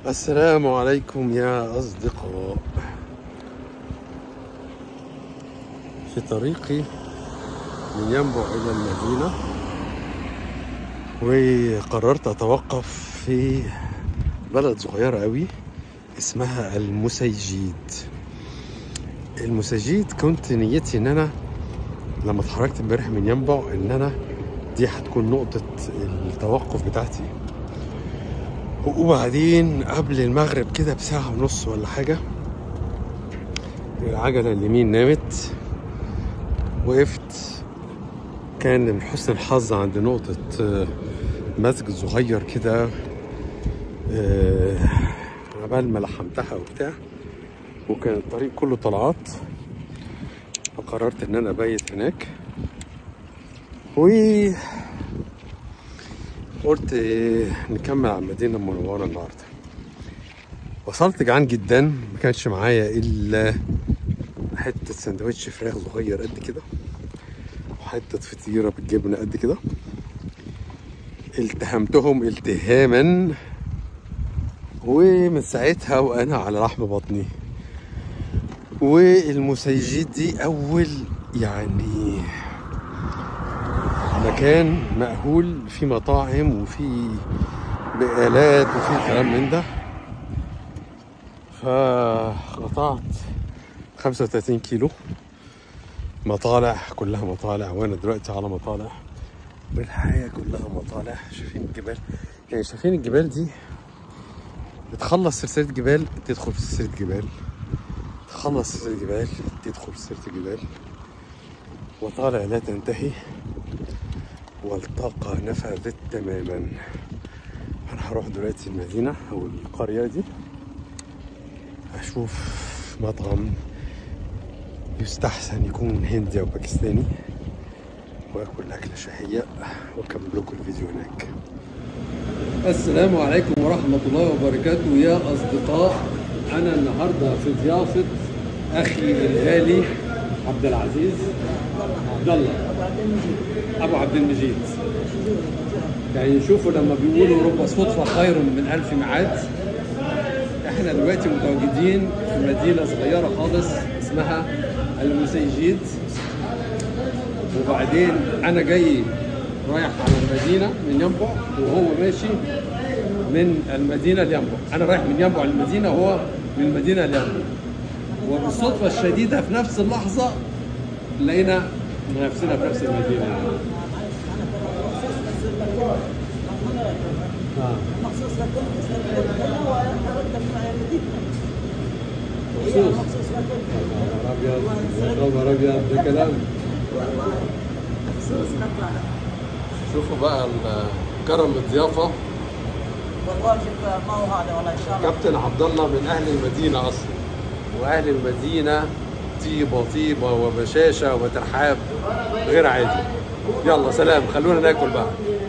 السلام عليكم يا أصدقاء في طريقي من ينبع إلى المدينة وقررت أتوقف في بلد صغيرة أوي اسمها المسيجيد المسيجيد كنت نيتي إن أنا لما اتحركت امبارح من ينبع إن أنا دي هتكون نقطة التوقف بتاعتي وبعدين قبل المغرب كده بساعة ونص ولا حاجة العجلة اليمين نامت وقفت كان من حسن الحظ عند نقطة آه، مسجد صغير كده آه، عبال ما لحمتها وبتاع وكان الطريق كله طلعات فقررت ان انا ابيت هناك و قلت إيه، نكمل على المدينة المنورة النهاردة وصلت جعان جدا ما كانش معايا إلا حتة سندوتش فراخ صغير قد كده وحتة فطيرة بالجبنة قد كده التهمتهم التهاما ومن ساعتها وأنا على لحم بطني والمسيجيد دي أول يعني مكان مأهول في مطاعم وفي بقالات وفي كلام من ده فقطعت 35 كيلو مطالع كلها مطالع وانا دلوقتي على مطالع والحياة كلها مطالع شايفين الجبال يعني شايفين الجبال دي بتخلص سلسلة جبال تدخل في سلسلة جبال تخلص سلسلة جبال تدخل في سلسلة جبال وطالع لا تنتهي والطاقة نفذت تماما أنا هروح دلوقتي المدينة أو القرية دي أشوف مطعم يستحسن يكون هندي أو باكستاني وآكل أكلة شهية وأكمل لكم الفيديو هناك السلام عليكم ورحمة الله وبركاته يا أصدقاء أنا النهاردة في ضيافة أخي الغالي عبد العزيز عبد الله أبو عبد المجيد يعني شوفوا لما بيقولوا رب صدفة خير من ألف ميعاد احنا دلوقتي متواجدين في مدينة صغيرة خالص اسمها المسيجيد وبعدين أنا جاي رايح على المدينة من ينبع وهو ماشي من المدينة لينبع أنا رايح من ينبع للمدينة وهو من المدينة لينبع وبالصدفة الشديدة في نفس اللحظة لقينا نفسنا في نفس المدينة آه. مخصوص لكم اسلام وردت المدينه مخصوص مخصوص لكم يا خبر أبيض يا خبر أبيض ده كلام مخصوص لكم شوفوا بقى كرم الضيافة والواجب ما هو هذا والله ان شاء الله كابتن عبد الله من أهل المدينة أصلا وأهل المدينة طيبة طيبة وبشاشة وترحاب غير عادي يلا سلام خلونا ناكل بقى